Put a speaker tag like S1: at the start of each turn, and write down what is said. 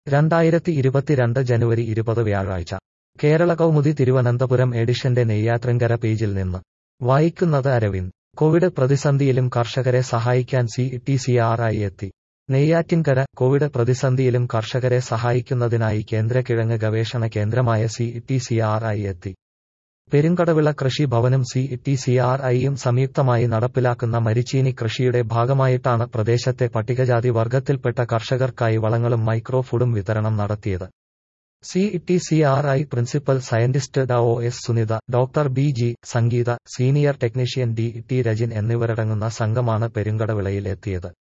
S1: രണ്ടായിരത്തി ഇരുപത്തിരണ്ട് ജനുവരി ഇരുപത് വ്യാഴാഴ്ച കേരള കൗമുദി തിരുവനന്തപുരം എഡിഷന്റെ നെയ്യാറ്റിൻകര പേജിൽ നിന്ന് വായിക്കുന്നത് അരവിന്ദ് കോവിഡ് പ്രതിസന്ധിയിലും കർഷകരെ സഹായിക്കാൻ C T C R I എത്തി നെയ്യാറ്റിൻകര കോവിഡ് പ്രതിസന്ധിയിലും കർഷകരെ സഹായിക്കുന്നതിനായി കേന്ദ്ര കിഴങ്ങ് ഗവേഷണ കേന്ദ്രമായ C T C R I എത്തി പെരുങ്കടവിള കൃഷി ഭവനും സി ടി സി ആർ ഐയും സംയുക്തമായി നടപ്പിലാക്കുന്ന മരിച്ചീനി കൃഷിയുടെ ഭാഗമായിട്ടാണ് പ്രദേശത്തെ പട്ടികജാതി വർഗത്തിൽപ്പെട്ട കർഷകർക്കായി വളങ്ങളും മൈക്രോ ഫുഡും വിതരണം നടത്തിയത് C T C R I principal scientist ഡ O S Sunitha doctor B G Sangeetha senior technician D T Rajin എന്നിവരടങ്ങുന്ന സംഘമാണ് പെരുങ്കടവിളയിൽ എത്തിയത്